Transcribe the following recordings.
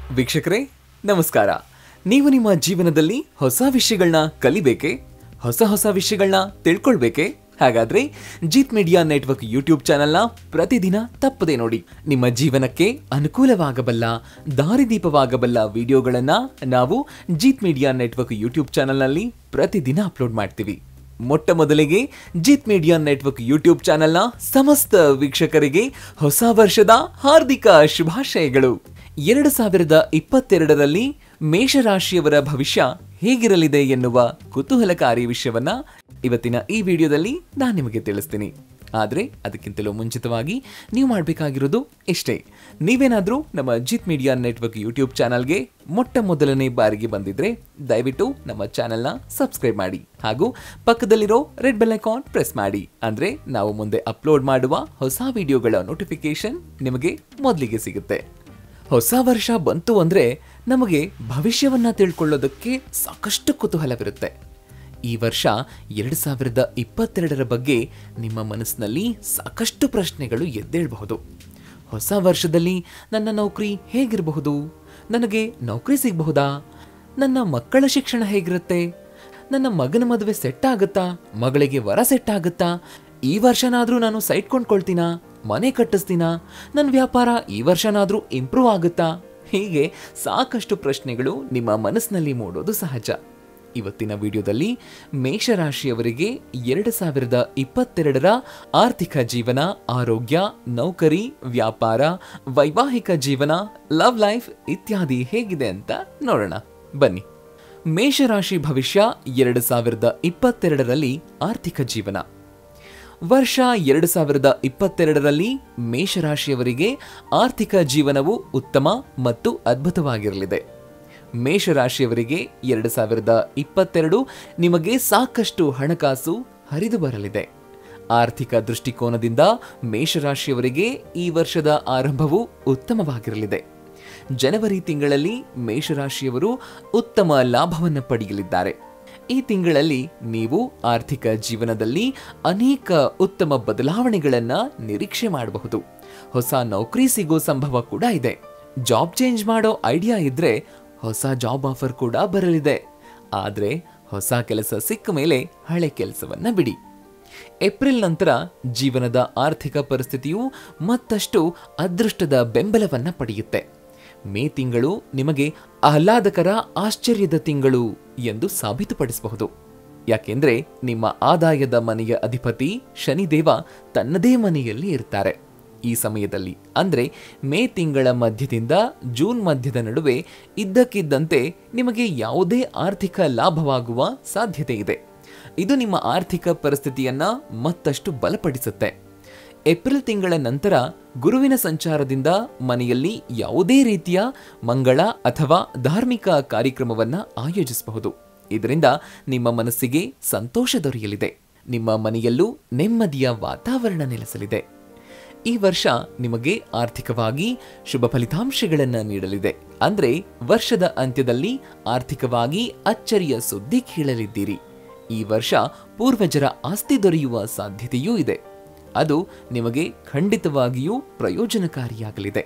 ವೀಕ್ಷಕರೇ ನಮಸ್ಕಾರ ನೀವು ನಿಮ್ಮ ಜೀವನದಲ್ಲಿ ಹೊಸ ವಿಷಯಗಳನ್ನ ಕಲಿಬೇಕೆ ಹೊಸ ಹೊಸ ವಿಷಯಗಳನ್ನ ತಿಳ್ಕೊಳ್ಬೇಕೆ ಹಾಗಾದ್ರೆ ಜೀತ್ ಮೀಡಿಯಾ ನೆಟ್ವರ್ಕ್ ಯೂಟ್ಯೂಬ್ ಚಾನೆಲ್ನ ಪ್ರತಿದಿನ ತಪ್ಪದೆ ನೋಡಿ ನಿಮ್ಮ ಜೀವನಕ್ಕೆ ಅನುಕೂಲವಾಗಬಲ್ಲ ದಾರಿದೀಪವಾಗಬಲ್ಲ ವಿಡಿಯೋಗಳನ್ನ ನಾವು ಜೀತ್ ಮೀಡಿಯಾ ನೆಟ್ವರ್ಕ್ ಯೂಟ್ಯೂಬ್ ಚಾನೆಲ್ನಲ್ಲಿ ಪ್ರತಿದಿನ ಅಪ್ಲೋಡ್ ಮಾಡ್ತೀವಿ ಮೊಟ್ಟ ಮೊದಲಿಗೆ ಜಿತ್ ಮೀಡಿಯಾ ನೆಟ್ವರ್ಕ್ ಯೂಟ್ಯೂಬ್ ಚಾನೆಲ್ನ ಸಮಸ್ತ ವೀಕ್ಷಕರಿಗೆ ಹೊಸ ವರ್ಷದ ಹಾರ್ದಿಕ ಶುಭಾಶಯಗಳು ಎರಡು ಸಾವಿರದ ಇಪ್ಪತ್ತೆರಡರಲ್ಲಿ ಮೇಷರಾಶಿಯವರ ಭವಿಷ್ಯ ಹೇಗಿರಲಿದೆ ಎನ್ನುವ ಕುತೂಹಲಕಾರಿ ವಿಷಯವನ್ನ ಇವತ್ತಿನ ಈ ವಿಡಿಯೋದಲ್ಲಿ ನಾನು ನಿಮಗೆ ತಿಳಿಸ್ತೀನಿ ಆದರೆ ಅದಕ್ಕಿಂತಲೂ ಮುಂಚಿತವಾಗಿ ನೀವು ಮಾಡಬೇಕಾಗಿರೋದು ಇಷ್ಟೇ ನೀವೇನಾದರೂ ನಮ್ಮ ಜಿತ್ ಮೀಡಿಯಾ ನೆಟ್ವರ್ಕ್ ಯೂಟ್ಯೂಬ್ ಚಾನಲ್ಗೆ ಮೊಟ್ಟ ಮೊದಲನೇ ಬಾರಿಗೆ ಬಂದಿದ್ರೆ ದಯವಿಟ್ಟು ನಮ್ಮ ಚಾನೆಲ್ನ ಸಬ್ಸ್ಕ್ರೈಬ್ ಮಾಡಿ ಹಾಗೂ ಪಕ್ಕದಲ್ಲಿರೋ ರೆಡ್ ಬೆಲ್ ಐಕಾನ್ ಪ್ರೆಸ್ ಮಾಡಿ ಅಂದ್ರೆ ನಾವು ಮುಂದೆ ಅಪ್ಲೋಡ್ ಮಾಡುವ ಹೊಸ ವಿಡಿಯೋಗಳ ನೋಟಿಫಿಕೇಶನ್ ನಿಮಗೆ ಮೊದಲಿಗೆ ಸಿಗುತ್ತೆ ಹೊಸ ವರ್ಷ ಬಂತು ಅಂದ್ರೆ ನಮಗೆ ಭವಿಷ್ಯವನ್ನ ತಿಳ್ಕೊಳ್ಳೋದಕ್ಕೆ ಸಾಕಷ್ಟು ಕುತೂಹಲವಿರುತ್ತೆ ಈ ವರ್ಷ ಎರಡು ಸಾವಿರದ ಇಪ್ಪತ್ತೆರಡರ ಬಗ್ಗೆ ನಿಮ್ಮ ಮನಸ್ಸಿನಲ್ಲಿ ಸಾಕಷ್ಟು ಪ್ರಶ್ನೆಗಳು ಎದ್ದೇಳಬಹುದು ಹೊಸ ವರ್ಷದಲ್ಲಿ ನನ್ನ ನೌಕರಿ ಹೇಗಿರಬಹುದು ನನಗೆ ನೌಕರಿ ಸಿಗಬಹುದಾ ನನ್ನ ಮಕ್ಕಳ ಶಿಕ್ಷಣ ಹೇಗಿರುತ್ತೆ ನನ್ನ ಮಗನ ಮದುವೆ ಸೆಟ್ ಆಗುತ್ತಾ ಮಗಳಿಗೆ ವರ ಸೆಟ್ ಆಗುತ್ತಾ ಈ ವರ್ಷನಾದ್ರೂ ನಾನು ಸೈಟ್ ಕೊಂಡ್ಕೊಳ್ತೀನಾ ಮನೆ ಕಟ್ಟಿಸ್ತೀನಾ ನನ್ನ ವ್ಯಾಪಾರ ಈ ವರ್ಷನಾದ್ರೂ ಇಂಪ್ರೂವ್ ಆಗುತ್ತಾ ಹೀಗೆ ಸಾಕಷ್ಟು ಪ್ರಶ್ನೆಗಳು ನಿಮ್ಮ ಮನಸ್ಸಿನಲ್ಲಿ ಮೂಡೋದು ಸಹಜ ಇವತ್ತಿನ ವಿಡಿಯೋದಲ್ಲಿ ಮೇಷರಾಶಿಯವರಿಗೆ ಎರಡು ಸಾವಿರದ ಇಪ್ಪತ್ತೆರಡರ ಆರ್ಥಿಕ ಜೀವನ ಆರೋಗ್ಯ ನೌಕರಿ ವ್ಯಾಪಾರ ವೈವಾಹಿಕ ಜೀವನ ಲವ್ ಲೈಫ್ ಇತ್ಯಾದಿ ಹೇಗಿದೆ ಅಂತ ನೋಡೋಣ ಬನ್ನಿ ಮೇಷರಾಶಿ ಭವಿಷ್ಯ ಎರಡು ಸಾವಿರದ ಇಪ್ಪತ್ತೆರಡರಲ್ಲಿ ಆರ್ಥಿಕ ಜೀವನ ವರ್ಷ ಎರಡು ಸಾವಿರದ ಇಪ್ಪತ್ತೆರಡರಲ್ಲಿ ಮೇಷರಾಶಿಯವರಿಗೆ ಆರ್ಥಿಕ ಜೀವನವು ಉತ್ತಮ ಮತ್ತು ಅದ್ಭುತವಾಗಿರಲಿದೆ ಮೇಷರಾಶಿಯವರಿಗೆ ಎರಡು ಸಾವಿರದ ಇಪ್ಪತ್ತೆರಡು ನಿಮಗೆ ಸಾಕಷ್ಟು ಹಣಕಾಸು ಹರಿದು ಬರಲಿದೆ ಆರ್ಥಿಕ ದೃಷ್ಟಿಕೋನದಿಂದ ಮೇಷರಾಶಿಯವರಿಗೆ ಈ ವರ್ಷದ ಆರಂಭವು ಉತ್ತಮವಾಗಿರಲಿದೆ ಜನವರಿ ತಿಂಗಳಲ್ಲಿ ಮೇಷರಾಶಿಯವರು ಉತ್ತಮ ಲಾಭವನ್ನು ಪಡೆಯಲಿದ್ದಾರೆ ಈ ತಿಂಗಳಲ್ಲಿ ನೀವು ಆರ್ಥಿಕ ಜೀವನದಲ್ಲಿ ಅನೇಕ ಉತ್ತಮ ಬದಲಾವಣೆಗಳನ್ನ ನಿರೀಕ್ಷೆ ಮಾಡಬಹುದು ಹೊಸ ನೌಕರಿ ಸಿಗೋ ಸಂಭವ ಕೂಡ ಇದೆ ಜಾಬ್ ಚೇಂಜ್ ಮಾಡೋ ಐಡಿಯಾ ಇದ್ರೆ ಹೊಸ ಜಾಬ್ ಆಫರ್ ಕೂಡ ಬರಲಿದೆ ಆದ್ರೆ ಹೊಸ ಕೆಲಸ ಸಿಕ್ಕ ಮೇಲೆ ಹಳೆ ಕೆಲಸವನ್ನ ಬಿಡಿ ಏಪ್ರಿಲ್ ನಂತರ ಜೀವನದ ಆರ್ಥಿಕ ಪರಿಸ್ಥಿತಿಯು ಮತ್ತಷ್ಟು ಅದೃಷ್ಟದ ಬೆಂಬಲವನ್ನ ಪಡೆಯುತ್ತೆ ಮೇ ತಿಂಗಳು ನಿಮಗೆ ಆಹ್ಲಾದಕರ ಆಶ್ಚರ್ಯದ ತಿಂಗಳು ಎಂದು ಸಾಬೀತುಪಡಿಸಬಹುದು ಯಾಕೆಂದ್ರೆ ನಿಮ್ಮ ಆದಾಯದ ಮನೆಯ ಅಧಿಪತಿ ಶನಿದೇವ ತನ್ನದೇ ಮನೆಯಲ್ಲಿ ಇರ್ತಾರೆ ಈ ಸಮಯದಲ್ಲಿ ಅಂದ್ರೆ ಮೇ ತಿಂಗಳ ಮಧ್ಯದಿಂದ ಜೂನ್ ಮಧ್ಯದ ನಡುವೆ ಇದ್ದಕ್ಕಿದ್ದಂತೆ ನಿಮಗೆ ಯಾವುದೇ ಆರ್ಥಿಕ ಲಾಭವಾಗುವ ಸಾಧ್ಯತೆ ಇದೆ ಇದು ನಿಮ್ಮ ಆರ್ಥಿಕ ಪರಿಸ್ಥಿತಿಯನ್ನ ಮತ್ತಷ್ಟು ಬಲಪಡಿಸುತ್ತೆ ಏಪ್ರಿಲ್ ತಿಂಗಳ ನಂತರ ಗುರುವಿನ ಸಂಚಾರದಿಂದ ಮನೆಯಲ್ಲಿ ಯಾವುದೇ ರೀತಿಯ ಮಂಗಳ ಅಥವಾ ಧಾರ್ಮಿಕ ಕಾರ್ಯಕ್ರಮವನ್ನ ಆಯೋಜಿಸಬಹುದು ಇದರಿಂದ ನಿಮ್ಮ ಮನಸ್ಸಿಗೆ ಸಂತೋಷ ದೊರೆಯಲಿದೆ ನಿಮ್ಮ ಮನೆಯಲ್ಲೂ ನೆಮ್ಮದಿಯ ವಾತಾವರಣ ನೆಲೆಸಲಿದೆ ಈ ವರ್ಷ ನಿಮಗೆ ಆರ್ಥಿಕವಾಗಿ ಶುಭ ಫಲಿತಾಂಶಗಳನ್ನ ನೀಡಲಿದೆ ಅಂದ್ರೆ ವರ್ಷದ ಅಂತ್ಯದಲ್ಲಿ ಆರ್ಥಿಕವಾಗಿ ಅಚ್ಚರಿಯ ಸುದ್ದಿ ಕೇಳಲಿದ್ದೀರಿ ಈ ವರ್ಷ ಪೂರ್ವಜರ ಆಸ್ತಿ ದೊರೆಯುವ ಸಾಧ್ಯತೆಯೂ ಇದೆ ಅದು ನಿಮಗೆ ಖಂಡಿತವಾಗಿಯೂ ಪ್ರಯೋಜನಕಾರಿಯಾಗಲಿದೆ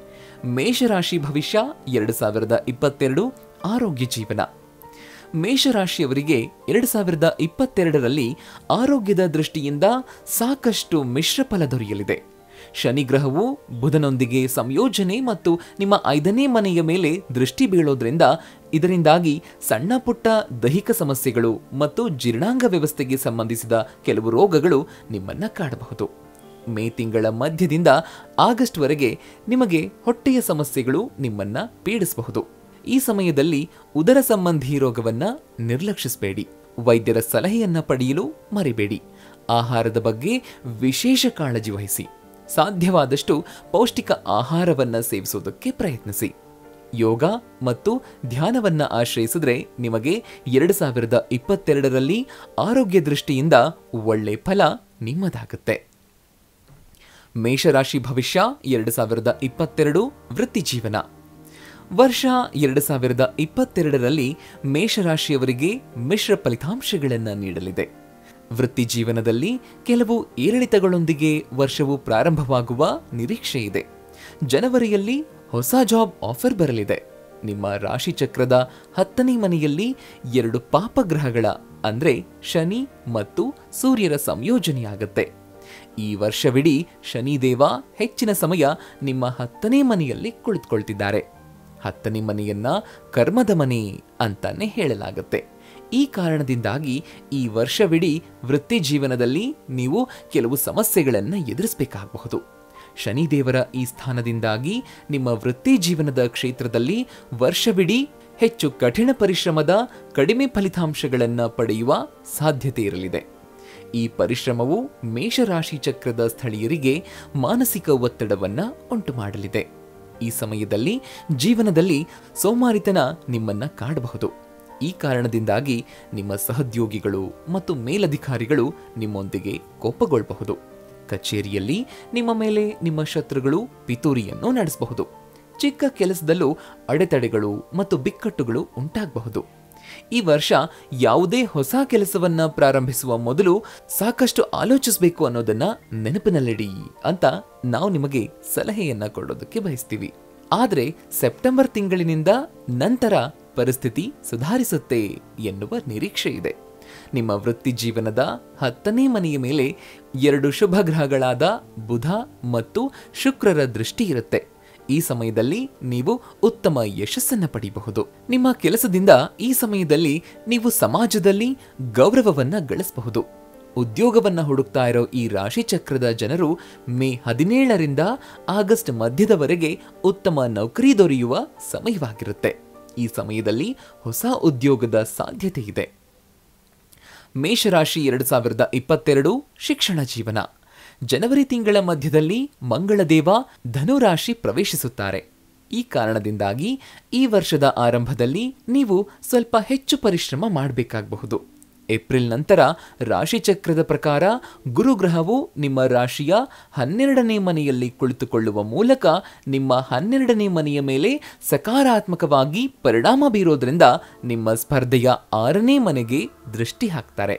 ಮೇಷರಾಶಿ ಭವಿಷ್ಯ ಎರಡು ಸಾವಿರದ ಇಪ್ಪತ್ತೆರಡು ಆರೋಗ್ಯ ಜೀವನ ಮೇಷರಾಶಿಯವರಿಗೆ ಎರಡು ಸಾವಿರದ ಇಪ್ಪತ್ತೆರಡರಲ್ಲಿ ಆರೋಗ್ಯದ ದೃಷ್ಟಿಯಿಂದ ಸಾಕಷ್ಟು ಮಿಶ್ರ ಫಲ ದೊರೆಯಲಿದೆ ಶನಿ ಗ್ರಹವು ಬುಧನೊಂದಿಗೆ ಸಂಯೋಜನೆ ಮತ್ತು ನಿಮ್ಮ ಐದನೇ ಮನೆಯ ಮೇಲೆ ದೃಷ್ಟಿ ಬೀಳೋದ್ರಿಂದ ಇದರಿಂದಾಗಿ ಸಣ್ಣ ಪುಟ್ಟ ದೈಹಿಕ ಸಮಸ್ಯೆಗಳು ಮತ್ತು ಜೀರ್ಣಾಂಗ ವ್ಯವಸ್ಥೆಗೆ ಸಂಬಂಧಿಸಿದ ಕೆಲವು ರೋಗಗಳು ನಿಮ್ಮನ್ನ ಕಾಡಬಹುದು ಮೇ ತಿಂಗಳ ಮಧ್ಯದಿಂದ ಆಗಸ್ಟ್ ವರೆಗೆ ನಿಮಗೆ ಹೊಟ್ಟೆಯ ಸಮಸ್ಯೆಗಳು ನಿಮ್ಮನ್ನ ಪೀಡಿಸಬಹುದು ಈ ಸಮಯದಲ್ಲಿ ಉದರ ಸಂಬಂಧಿ ರೋಗವನ್ನ ನಿರ್ಲಕ್ಷಿಸಬೇಡಿ ವೈದ್ಯರ ಸಲಹೆಯನ್ನ ಪಡೆಯಲು ಮರಿಬೇಡಿ ಆಹಾರದ ಬಗ್ಗೆ ವಿಶೇಷ ಕಾಳಜಿ ವಹಿಸಿ ಸಾಧ್ಯವಾದಷ್ಟು ಪೌಷ್ಟಿಕ ಆಹಾರವನ್ನ ಸೇವಿಸೋದಕ್ಕೆ ಪ್ರಯತ್ನಿಸಿ ಯೋಗ ಮತ್ತು ಧ್ಯಾನವನ್ನ ಆಶ್ರಯಿಸಿದ್ರೆ ನಿಮಗೆ ಎರಡು ಸಾವಿರದ ಇಪ್ಪತ್ತೆರಡರಲ್ಲಿ ಆರೋಗ್ಯ ದೃಷ್ಟಿಯಿಂದ ಒಳ್ಳೆ ಫಲ ನಿಮ್ಮದಾಗುತ್ತೆ ಮೇಷರಾಶಿ ಭವಿಷ್ಯ ಎರಡು ಸಾವಿರದ ಇಪ್ಪತ್ತೆರಡು ವೃತ್ತಿ ಜೀವನ ವರ್ಷ ಎರಡು ಸಾವಿರದ ಇಪ್ಪತ್ತೆರಡರಲ್ಲಿ ಮೇಷರಾಶಿಯವರಿಗೆ ಮಿಶ್ರ ಫಲಿತಾಂಶಗಳನ್ನು ನೀಡಲಿದೆ ವೃತ್ತಿ ಜೀವನದಲ್ಲಿ ಕೆಲವು ಏರಿಳಿತಗಳೊಂದಿಗೆ ವರ್ಷವು ಪ್ರಾರಂಭವಾಗುವ ನಿರೀಕ್ಷೆ ಇದೆ ಜನವರಿಯಲ್ಲಿ ಹೊಸ ಜಾಬ್ ಆಫರ್ ಬರಲಿದೆ ನಿಮ್ಮ ರಾಶಿಚಕ್ರದ ಹತ್ತನೇ ಮನೆಯಲ್ಲಿ ಎರಡು ಪಾಪಗ್ರಹಗಳ ಅಂದ್ರೆ ಶನಿ ಮತ್ತು ಸೂರ್ಯರ ಸಂಯೋಜನೆಯಾಗುತ್ತೆ ಈ ವರ್ಷವಿಡೀ ಶನಿದೇವ ಹೆಚ್ಚಿನ ಸಮಯ ನಿಮ್ಮ ಹತ್ತನೇ ಮನೆಯಲ್ಲಿ ಕುಳಿತುಕೊಳ್ತಿದ್ದಾರೆ ಹತ್ತನೇ ಮನೆಯನ್ನ ಕರ್ಮದ ಮನೆ ಅಂತಾನೆ ಹೇಳಲಾಗುತ್ತೆ ಈ ಕಾರಣದಿಂದಾಗಿ ಈ ವರ್ಷವಿಡೀ ವೃತ್ತಿ ಜೀವನದಲ್ಲಿ ನೀವು ಕೆಲವು ಸಮಸ್ಯೆಗಳನ್ನು ಎದುರಿಸಬೇಕಾಗಬಹುದು ಶನಿದೇವರ ಈ ಸ್ಥಾನದಿಂದಾಗಿ ನಿಮ್ಮ ವೃತ್ತಿ ಜೀವನದ ಕ್ಷೇತ್ರದಲ್ಲಿ ವರ್ಷವಿಡೀ ಹೆಚ್ಚು ಕಠಿಣ ಪರಿಶ್ರಮದ ಕಡಿಮೆ ಫಲಿತಾಂಶಗಳನ್ನು ಪಡೆಯುವ ಸಾಧ್ಯತೆ ಇರಲಿದೆ ಈ ಪರಿಶ್ರಮವು ಮೇಷರಾಶಿ ಚಕ್ರದ ಸ್ಥಳೀಯರಿಗೆ ಮಾನಸಿಕ ಒತ್ತಡವನ್ನ ಉಂಟು ಮಾಡಲಿದೆ ಈ ಸಮಯದಲ್ಲಿ ಜೀವನದಲ್ಲಿ ಸೋಮಾರಿತನ ನಿಮ್ಮನ್ನ ಕಾಡಬಹುದು ಈ ಕಾರಣದಿಂದಾಗಿ ನಿಮ್ಮ ಸಹೋದ್ಯೋಗಿಗಳು ಮತ್ತು ಮೇಲಧಿಕಾರಿಗಳು ನಿಮ್ಮೊಂದಿಗೆ ಕೋಪಗೊಳ್ಳಬಹುದು ಕಚೇರಿಯಲ್ಲಿ ನಿಮ್ಮ ಮೇಲೆ ನಿಮ್ಮ ಶತ್ರುಗಳು ಪಿತೂರಿಯನ್ನು ನಡೆಸಬಹುದು ಚಿಕ್ಕ ಕೆಲಸದಲ್ಲೂ ಅಡೆತಡೆಗಳು ಮತ್ತು ಬಿಕ್ಕಟ್ಟುಗಳು ಉಂಟಾಗಬಹುದು ಈ ವರ್ಷ ಯಾವುದೇ ಹೊಸ ಕೆಲಸವನ್ನ ಪ್ರಾರಂಭಿಸುವ ಮೊದಲು ಸಾಕಷ್ಟು ಆಲೋಚಿಸಬೇಕು ಅನ್ನೋದನ್ನ ನೆನಪಿನಲ್ಲಿಡಿ ಅಂತ ನಾವು ನಿಮಗೆ ಸಲಹೆಯನ್ನ ಕೊಡೋದಕ್ಕೆ ಬಯಸ್ತೀವಿ ಆದ್ರೆ ಸೆಪ್ಟೆಂಬರ್ ತಿಂಗಳಿನಿಂದ ನಂತರ ಪರಿಸ್ಥಿತಿ ಸುಧಾರಿಸುತ್ತೆ ಎನ್ನುವ ನಿರೀಕ್ಷೆ ಇದೆ ನಿಮ್ಮ ವೃತ್ತಿ ಜೀವನದ ಹತ್ತನೇ ಮನೆಯ ಮೇಲೆ ಎರಡು ಶುಭ ಗ್ರಹಗಳಾದ ಬುಧ ಮತ್ತು ಶುಕ್ರರ ದೃಷ್ಟಿ ಇರುತ್ತೆ ಈ ಸಮಯದಲ್ಲಿ ನೀವು ಉತ್ತಮ ಯಶಸ್ಸನ್ನ ಪಡೆಯಬಹುದು ನಿಮ್ಮ ಕೆಲಸದಿಂದ ಈ ಸಮಯದಲ್ಲಿ ನೀವು ಸಮಾಜದಲ್ಲಿ ಗೌರವವನ್ನ ಗಳಿಸಬಹುದು ಉದ್ಯೋಗವನ್ನ ಹುಡುಕ್ತಾ ಇರೋ ಈ ರಾಶಿ ಚಕ್ರದ ಜನರು ಮೇ ಹದಿನೇಳರಿಂದ ಆಗಸ್ಟ್ ಮಧ್ಯದವರೆಗೆ ಉತ್ತಮ ನೌಕರಿ ದೊರೆಯುವ ಸಮಯವಾಗಿರುತ್ತೆ ಈ ಸಮಯದಲ್ಲಿ ಹೊಸ ಉದ್ಯೋಗದ ಸಾಧ್ಯತೆ ಇದೆ ಮೇಷರಾಶಿ ಎರಡು ಸಾವಿರದ ಇಪ್ಪತ್ತೆರಡು ಶಿಕ್ಷಣ ಜೀವನ ಜನವರಿ ತಿಂಗಳ ಮಧ್ಯದಲ್ಲಿ ಮಂಗಳದೇವ ಧನುರಾಶಿ ಪ್ರವೇಶಿಸುತ್ತಾರೆ ಈ ಕಾರಣದಿಂದಾಗಿ ಈ ವರ್ಷದ ಆರಂಭದಲ್ಲಿ ನೀವು ಸ್ವಲ್ಪ ಹೆಚ್ಚು ಪರಿಶ್ರಮ ಮಾಡಬೇಕಾಗಬಹುದು ಏಪ್ರಿಲ್ ನಂತರ ರಾಶಿಚಕ್ರದ ಪ್ರಕಾರ ಗುರುಗ್ರಹವು ನಿಮ್ಮ ರಾಶಿಯ ಹನ್ನೆರಡನೇ ಮನೆಯಲ್ಲಿ ಕುಳಿತುಕೊಳ್ಳುವ ಮೂಲಕ ನಿಮ್ಮ ಹನ್ನೆರಡನೇ ಮನೆಯ ಮೇಲೆ ಸಕಾರಾತ್ಮಕವಾಗಿ ಪರಿಣಾಮ ಬೀರೋದ್ರಿಂದ ನಿಮ್ಮ ಸ್ಪರ್ಧೆಯ ಆರನೇ ಮನೆಗೆ ದೃಷ್ಟಿ ಹಾಕ್ತಾರೆ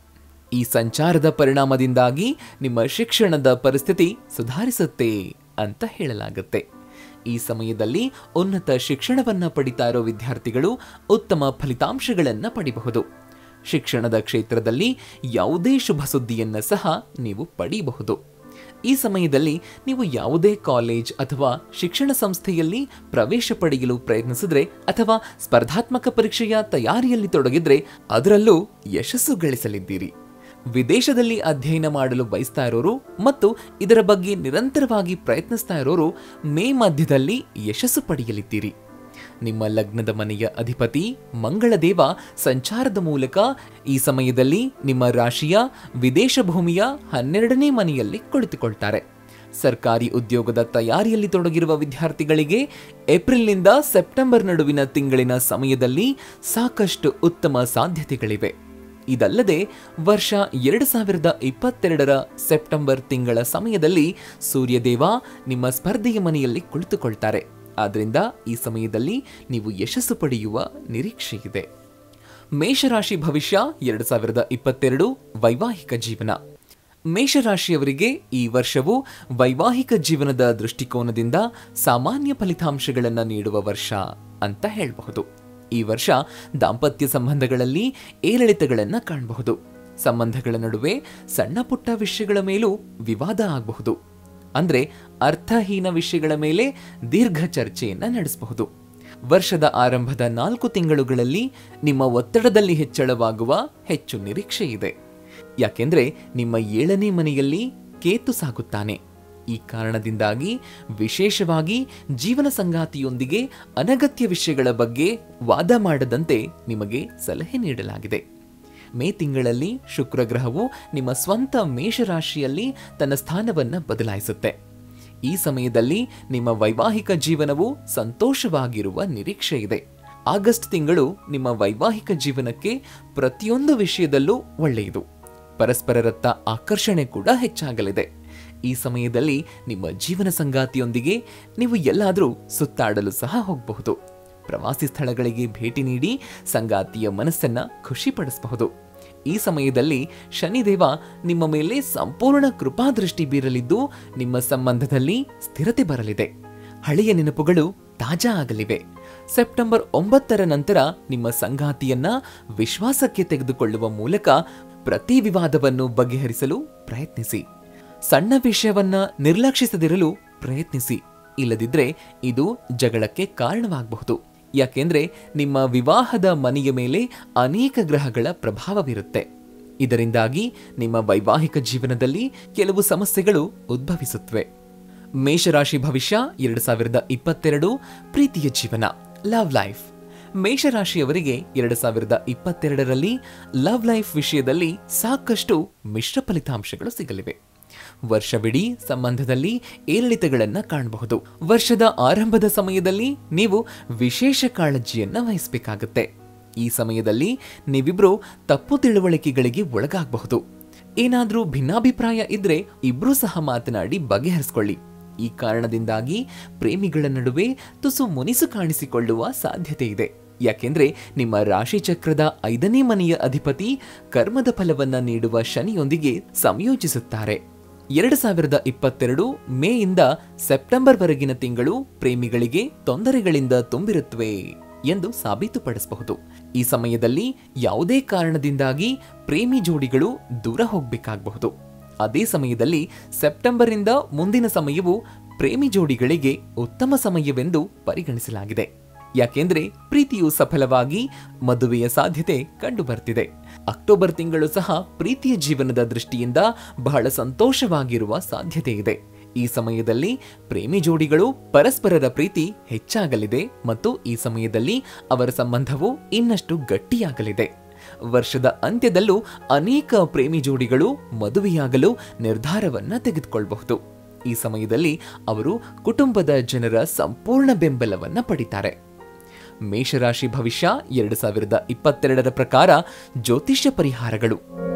ಈ ಸಂಚಾರದ ಪರಿಣಾಮದಿಂದಾಗಿ ನಿಮ್ಮ ಶಿಕ್ಷಣದ ಪರಿಸ್ಥಿತಿ ಸುಧಾರಿಸುತ್ತೆ ಅಂತ ಹೇಳಲಾಗುತ್ತೆ ಈ ಸಮಯದಲ್ಲಿ ಉನ್ನತ ಶಿಕ್ಷಣವನ್ನ ಪಡಿತಾ ಇರೋ ವಿದ್ಯಾರ್ಥಿಗಳು ಉತ್ತಮ ಫಲಿತಾಂಶಗಳನ್ನ ಪಡಿಬಹುದು ಶಿಕ್ಷಣದ ಕ್ಷೇತ್ರದಲ್ಲಿ ಯಾವುದೇ ಶುಭ ಸುದ್ದಿಯನ್ನ ಸಹ ನೀವು ಪಡೆಯಬಹುದು ಈ ಸಮಯದಲ್ಲಿ ನೀವು ಯಾವುದೇ ಕಾಲೇಜ್ ಅಥವಾ ಶಿಕ್ಷಣ ಸಂಸ್ಥೆಯಲ್ಲಿ ಪ್ರವೇಶ ಪಡೆಯಲು ಪ್ರಯತ್ನಿಸಿದ್ರೆ ಅಥವಾ ಸ್ಪರ್ಧಾತ್ಮಕ ಪರೀಕ್ಷೆಯ ತಯಾರಿಯಲ್ಲಿ ತೊಡಗಿದ್ರೆ ಅದರಲ್ಲೂ ಯಶಸ್ಸು ಗಳಿಸಲಿದ್ದೀರಿ ವಿದೇಶದಲ್ಲಿ ಅಧ್ಯಯನ ಮಾಡಲು ಬಯಸ್ತಾ ಇರೋರು ಮತ್ತು ಇದರ ಬಗ್ಗೆ ನಿರಂತರವಾಗಿ ಪ್ರಯತ್ನಿಸ್ತಾ ಇರೋರು ಮೇ ಮಧ್ಯದಲ್ಲಿ ಯಶಸ್ಸು ಪಡೆಯಲಿದ್ದೀರಿ ನಿಮ್ಮ ಲಗ್ನದ ಮನೆಯ ಅಧಿಪತಿ ಮಂಗಳದೇವ ಸಂಚಾರದ ಮೂಲಕ ಈ ಸಮಯದಲ್ಲಿ ನಿಮ್ಮ ರಾಶಿಯ ವಿದೇಶ ಭೂಮಿಯ ಹನ್ನೆರಡನೇ ಮನೆಯಲ್ಲಿ ಕುಳಿತುಕೊಳ್ತಾರೆ ಸರ್ಕಾರಿ ಉದ್ಯೋಗದ ತಯಾರಿಯಲ್ಲಿ ತೊಡಗಿರುವ ವಿದ್ಯಾರ್ಥಿಗಳಿಗೆ ಏಪ್ರಿಲ್ನಿಂದ ಸೆಪ್ಟೆಂಬರ್ ನಡುವಿನ ತಿಂಗಳಿನ ಸಮಯದಲ್ಲಿ ಸಾಕಷ್ಟು ಉತ್ತಮ ಸಾಧ್ಯತೆಗಳಿವೆ ಇದಲ್ಲದೆ ವರ್ಷ ಎರಡು ಸಾವಿರದ ಇಪ್ಪತ್ತೆರಡರ ಸೆಪ್ಟೆಂಬರ್ ತಿಂಗಳ ಸಮಯದಲ್ಲಿ ಸೂರ್ಯದೇವ ನಿಮ್ಮ ಸ್ಪರ್ಧೆಯ ಮನೆಯಲ್ಲಿ ಕುಳಿತುಕೊಳ್ತಾರೆ ಆದ್ರಿಂದ ಈ ಸಮಯದಲ್ಲಿ ನೀವು ಯಶಸ್ಸು ಪಡೆಯುವ ನಿರೀಕ್ಷೆ ಇದೆ ಮೇಷರಾಶಿ ಭವಿಷ್ಯ ಎರಡು ಸಾವಿರದ ಇಪ್ಪತ್ತೆರಡು ವೈವಾಹಿಕ ಜೀವನ ಮೇಷರಾಶಿಯವರಿಗೆ ಈ ವರ್ಷವು ವೈವಾಹಿಕ ಜೀವನದ ದೃಷ್ಟಿಕೋನದಿಂದ ಸಾಮಾನ್ಯ ಫಲಿತಾಂಶಗಳನ್ನು ನೀಡುವ ವರ್ಷ ಅಂತ ಹೇಳಬಹುದು ಈ ವರ್ಷ ದಾಂಪತ್ಯ ಸಂಬಂಧಗಳಲ್ಲಿ ಏರಿಳಿತಗಳನ್ನು ಕಾಣಬಹುದು ಸಂಬಂಧಗಳ ನಡುವೆ ಸಣ್ಣ ಪುಟ್ಟ ವಿಷಯಗಳ ಮೇಲೂ ವಿವಾದ ಆಗಬಹುದು ಅಂದ್ರೆ ಅರ್ಥಹೀನ ವಿಷಯಗಳ ಮೇಲೆ ದೀರ್ಘ ಚರ್ಚೆಯನ್ನ ನಡೆಸಬಹುದು ವರ್ಷದ ಆರಂಭದ ನಾಲ್ಕು ತಿಂಗಳುಗಳಲ್ಲಿ ನಿಮ್ಮ ಒತ್ತಡದಲ್ಲಿ ಹೆಚ್ಚಳವಾಗುವ ಹೆಚ್ಚು ನಿರೀಕ್ಷೆ ಇದೆ ಯಾಕೆಂದ್ರೆ ನಿಮ್ಮ ಏಳನೇ ಮನೆಯಲ್ಲಿ ಕೇತು ಸಾಗುತ್ತಾನೆ ಈ ಕಾರಣದಿಂದಾಗಿ ವಿಶೇಷವಾಗಿ ಜೀವನ ಸಂಗಾತಿಯೊಂದಿಗೆ ಅನಗತ್ಯ ವಿಷಯಗಳ ಬಗ್ಗೆ ವಾದ ಮಾಡದಂತೆ ನಿಮಗೆ ಸಲಹೆ ನೀಡಲಾಗಿದೆ ಮೇ ತಿಂಗಳಲ್ಲಿ ಶುಕ್ರ ಗ್ರಹವು ನಿಮ್ಮ ಸ್ವಂತ ಮೇಷರಾಶಿಯಲ್ಲಿ ತನ್ನ ಸ್ಥಾನವನ್ನ ಬದಲಾಯಿಸುತ್ತೆ ಈ ಸಮಯದಲ್ಲಿ ನಿಮ್ಮ ವೈವಾಹಿಕ ಜೀವನವು ಸಂತೋಷವಾಗಿರುವ ನಿರೀಕ್ಷೆ ಇದೆ ಆಗಸ್ಟ್ ತಿಂಗಳು ನಿಮ್ಮ ವೈವಾಹಿಕ ಜೀವನಕ್ಕೆ ಪ್ರತಿಯೊಂದು ವಿಷಯದಲ್ಲೂ ಒಳ್ಳೆಯದು ಪರಸ್ಪರರತ್ತ ಆಕರ್ಷಣೆ ಕೂಡ ಹೆಚ್ಚಾಗಲಿದೆ ಈ ಸಮಯದಲ್ಲಿ ನಿಮ್ಮ ಜೀವನ ಸಂಗಾತಿಯೊಂದಿಗೆ ನೀವು ಎಲ್ಲಾದರೂ ಸುತ್ತಾಡಲು ಸಹ ಹೋಗಬಹುದು ಪ್ರವಾಸಿ ಸ್ಥಳಗಳಿಗೆ ಭೇಟಿ ನೀಡಿ ಸಂಗಾತಿಯ ಮನಸ್ಸನ್ನ ಖುಷಿಪಡಿಸಬಹುದು ಈ ಸಮಯದಲ್ಲಿ ಶನಿದೇವ ನಿಮ್ಮ ಮೇಲೆ ಸಂಪೂರ್ಣ ಕೃಪಾದೃಷ್ಟಿ ಬೀರಲಿದ್ದು ನಿಮ್ಮ ಸಂಬಂಧದಲ್ಲಿ ಸ್ಥಿರತೆ ಬರಲಿದೆ ಹಳೆಯ ನೆನಪುಗಳು ತಾಜಾ ಆಗಲಿವೆ ಸೆಪ್ಟೆಂಬರ್ ಒಂಬತ್ತರ ನಂತರ ನಿಮ್ಮ ಸಂಗಾತಿಯನ್ನ ವಿಶ್ವಾಸಕ್ಕೆ ತೆಗೆದುಕೊಳ್ಳುವ ಮೂಲಕ ಪ್ರತಿ ವಿವಾದವನ್ನು ಬಗೆಹರಿಸಲು ಪ್ರಯತ್ನಿಸಿ ಸಣ್ಣ ವಿಷಯವನ್ನ ನಿರ್ಲಕ್ಷಿಸದಿರಲು ಪ್ರಯತ್ನಿಸಿ ಇಲ್ಲದಿದ್ರೆ ಇದು ಜಗಳಕ್ಕೆ ಕಾರಣವಾಗಬಹುದು ಯಾಕೆಂದ್ರೆ ನಿಮ್ಮ ವಿವಾಹದ ಮನೆಯ ಮೇಲೆ ಅನೇಕ ಗ್ರಹಗಳ ಪ್ರಭಾವವಿರುತ್ತೆ ಇದರಿಂದಾಗಿ ನಿಮ್ಮ ವೈವಾಹಿಕ ಜೀವನದಲ್ಲಿ ಕೆಲವು ಸಮಸ್ಯೆಗಳು ಉದ್ಭವಿಸುತ್ತವೆ ಮೇಷರಾಶಿ ಭವಿಷ್ಯ ಎರಡು ಸಾವಿರದ ಇಪ್ಪತ್ತೆರಡು ಪ್ರೀತಿಯ ಜೀವನ ಲವ್ ಲೈಫ್ ಮೇಷರಾಶಿಯವರಿಗೆ ಎರಡು ಸಾವಿರದ ಇಪ್ಪತ್ತೆರಡರಲ್ಲಿ ಲವ್ ಲೈಫ್ ವಿಷಯದಲ್ಲಿ ಸಾಕಷ್ಟು ಮಿಶ್ರ ಫಲಿತಾಂಶಗಳು ಸಿಗಲಿವೆ ವರ್ಷವಿಡೀ ಸಂಬಂಧದಲ್ಲಿ ಏರಿಳಿತಗಳನ್ನ ಕಾಣಬಹುದು ವರ್ಷದ ಆರಂಭದ ಸಮಯದಲ್ಲಿ ನೀವು ವಿಶೇಷ ಕಾಳಜಿಯನ್ನ ವಹಿಸಬೇಕಾಗುತ್ತೆ ಈ ಸಮಯದಲ್ಲಿ ನೀವಿಬ್ರು ತಪ್ಪು ತಿಳುವಳಿಕೆಗಳಿಗೆ ಒಳಗಾಗಬಹುದು ಏನಾದ್ರೂ ಭಿನ್ನಾಭಿಪ್ರಾಯ ಇದ್ರೆ ಇಬ್ರು ಸಹ ಮಾತನಾಡಿ ಬಗೆಹರಿಸಿಕೊಳ್ಳಿ ಈ ಕಾರಣದಿಂದಾಗಿ ಪ್ರೇಮಿಗಳ ನಡುವೆ ತುಸು ಮುನಿಸು ಕಾಣಿಸಿಕೊಳ್ಳುವ ಸಾಧ್ಯತೆ ಇದೆ ಯಾಕೆಂದ್ರೆ ನಿಮ್ಮ ರಾಶಿ ಚಕ್ರದ ಐದನೇ ಮನೆಯ ಅಧಿಪತಿ ಕರ್ಮದ ಫಲವನ್ನ ನೀಡುವ ಶನಿಯೊಂದಿಗೆ ಸಂಯೋಜಿಸುತ್ತಾರೆ ಎರಡು ಸಾವಿರದ ಇಪ್ಪತ್ತೆರಡು ಮೇಯಿಂದ ಸೆಪ್ಟೆಂಬರ್ ವರೆಗಿನ ತಿಂಗಳು ಪ್ರೇಮಿಗಳಿಗೆ ತೊಂದರೆಗಳಿಂದ ತುಂಬಿರುತ್ತವೆ ಎಂದು ಸಾಬೀತುಪಡಿಸಬಹುದು ಈ ಸಮಯದಲ್ಲಿ ಯಾವುದೇ ಕಾರಣದಿಂದಾಗಿ ಪ್ರೇಮಿ ಜೋಡಿಗಳು ದೂರ ಹೋಗಬೇಕಾಗಬಹುದು ಅದೇ ಸಮಯದಲ್ಲಿ ಸೆಪ್ಟೆಂಬರ್ನಿಂದ ಮುಂದಿನ ಸಮಯವು ಪ್ರೇಮಿ ಜೋಡಿಗಳಿಗೆ ಉತ್ತಮ ಸಮಯವೆಂದು ಪರಿಗಣಿಸಲಾಗಿದೆ ಯಾಕೆಂದ್ರೆ ಪ್ರೀತಿಯು ಸಫಲವಾಗಿ ಮದುವೆಯ ಸಾಧ್ಯತೆ ಕಂಡು ಬರ್ತಿದೆ ಅಕ್ಟೋಬರ್ ತಿಂಗಳು ಸಹ ಪ್ರೀತಿಯ ಜೀವನದ ದೃಷ್ಟಿಯಿಂದ ಬಹಳ ಸಂತೋಷವಾಗಿರುವ ಸಾಧ್ಯತೆ ಇದೆ ಈ ಸಮಯದಲ್ಲಿ ಪ್ರೇಮಿ ಜೋಡಿಗಳು ಪರಸ್ಪರರ ಪ್ರೀತಿ ಹೆಚ್ಚಾಗಲಿದೆ ಮತ್ತು ಈ ಸಮಯದಲ್ಲಿ ಅವರ ಸಂಬಂಧವು ಇನ್ನಷ್ಟು ಗಟ್ಟಿಯಾಗಲಿದೆ ವರ್ಷದ ಅಂತ್ಯದಲ್ಲೂ ಅನೇಕ ಪ್ರೇಮಿ ಜೋಡಿಗಳು ಮದುವೆಯಾಗಲು ನಿರ್ಧಾರವನ್ನ ತೆಗೆದುಕೊಳ್ಳಬಹುದು ಈ ಸಮಯದಲ್ಲಿ ಅವರು ಕುಟುಂಬದ ಜನರ ಸಂಪೂರ್ಣ ಬೆಂಬಲವನ್ನ ಪಡಿತಾರೆ ಮೇಷರಾಶಿ ಭವಿಷ್ಯ ಎರಡು ಸಾವಿರದ ಇಪ್ಪತ್ತೆರಡರ ಪ್ರಕಾರ ಜ್ಯೋತಿಷ್ಯ ಪರಿಹಾರಗಳು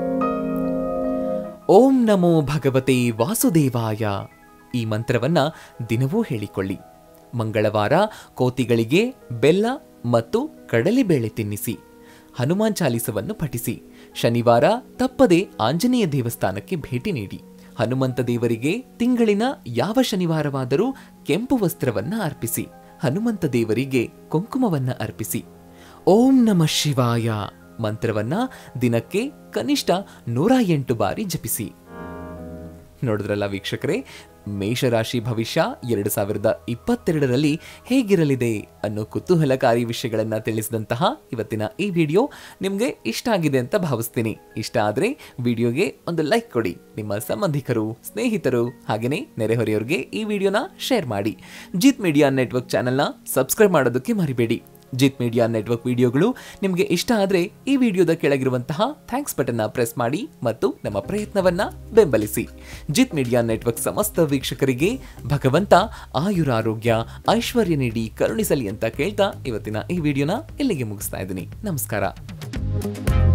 ಓಂ ನಮೋ ಭಗವತೆ ವಾಸುದೇವಾಯ ಈ ಮಂತ್ರವನ್ನ ದಿನವೂ ಹೇಳಿಕೊಳ್ಳಿ ಮಂಗಳವಾರ ಕೋತಿಗಳಿಗೆ ಬೆಲ್ಲ ಮತ್ತು ಕಡಲೆಬೇಳೆ ತಿನ್ನಿಸಿ ಹನುಮಾನ್ ಚಾಲಿಸವನ್ನು ಪಠಿಸಿ ಶನಿವಾರ ತಪ್ಪದೆ ಆಂಜನೇಯ ದೇವಸ್ಥಾನಕ್ಕೆ ಭೇಟಿ ನೀಡಿ ಹನುಮಂತ ದೇವರಿಗೆ ತಿಂಗಳಿನ ಯಾವ ಶನಿವಾರವಾದರೂ ಕೆಂಪು ವಸ್ತ್ರವನ್ನ ಅರ್ಪಿಸಿ ಹನುಮಂತ ದೇವರಿಗೆ ಕುಂಕುಮವನ್ನ ಅರ್ಪಿಸಿ ಓಂ ನಮ ಶಿವಾಯ ಮಂತ್ರವನ್ನ ದಿನಕ್ಕೆ ಕನಿಷ್ಠ ನೂರ ಎಂಟು ಬಾರಿ ಜಪಿಸಿ ನೋಡಿದ್ರಲ್ಲ ವೀಕ್ಷಕರೇ ಮೇಷರಾಶಿ ಭವಿಷ್ಯ ಎರಡು ಸಾವಿರದ ಇಪ್ಪತ್ತೆರಡರಲ್ಲಿ ಹೇಗಿರಲಿದೆ ಅನ್ನೋ ಕುತೂಹಲಕಾರಿ ವಿಷಯಗಳನ್ನ ತಿಳಿಸಿದಂತಹ ಇವತ್ತಿನ ಈ ವಿಡಿಯೋ ನಿಮಗೆ ಇಷ್ಟ ಆಗಿದೆ ಅಂತ ಭಾವಿಸ್ತೀನಿ ಇಷ್ಟ ಆದ್ರೆ ವಿಡಿಯೋಗೆ ಒಂದು ಲೈಕ್ ಕೊಡಿ ನಿಮ್ಮ ಸಂಬಂಧಿಕರು ಸ್ನೇಹಿತರು ಹಾಗೆಯೇ ನೆರೆಹೊರೆಯವರಿಗೆ ಈ ವಿಡಿಯೋನ ಶೇರ್ ಮಾಡಿ ಜಿತ್ ಮೀಡಿಯಾ ನೆಟ್ವರ್ಕ್ ಚಾನೆಲ್ನ ಸಬ್ಸ್ಕ್ರೈಬ್ ಮಾಡೋದಕ್ಕೆ ಮರಿಬೇಡಿ ಜಿತ್ ಮೀಡಿಯಾ ನೆಟ್ವರ್ಕ್ ವಿಡಿಯೋಗಳು ನಿಮಗೆ ಇಷ್ಟ ಆದರೆ ಈ ವಿಡಿಯೋದ ಕೆಳಗಿರುವಂತಹ ಥ್ಯಾಂಕ್ಸ್ ಬಟನ್ನ ಪ್ರೆಸ್ ಮಾಡಿ ಮತ್ತು ನಮ್ಮ ಪ್ರಯತ್ನವನ್ನ ಬೆಂಬಲಿಸಿ ಜಿತ್ ಮೀಡಿಯಾ ನೆಟ್ವರ್ಕ್ ಸಮಸ್ತ ವೀಕ್ಷಕರಿಗೆ ಭಗವಂತ ಆಯುರಾರೋಗ್ಯ ಐಶ್ವರ್ಯ ನೀಡಿ ಕರುಣಿಸಲಿ ಅಂತ ಕೇಳ್ತಾ ಇವತ್ತಿನ ಈ ವಿಡಿಯೋನ ಇಲ್ಲಿಗೆ ಮುಗಿಸ್ತಾ ಇದ್ದೀನಿ ನಮಸ್ಕಾರ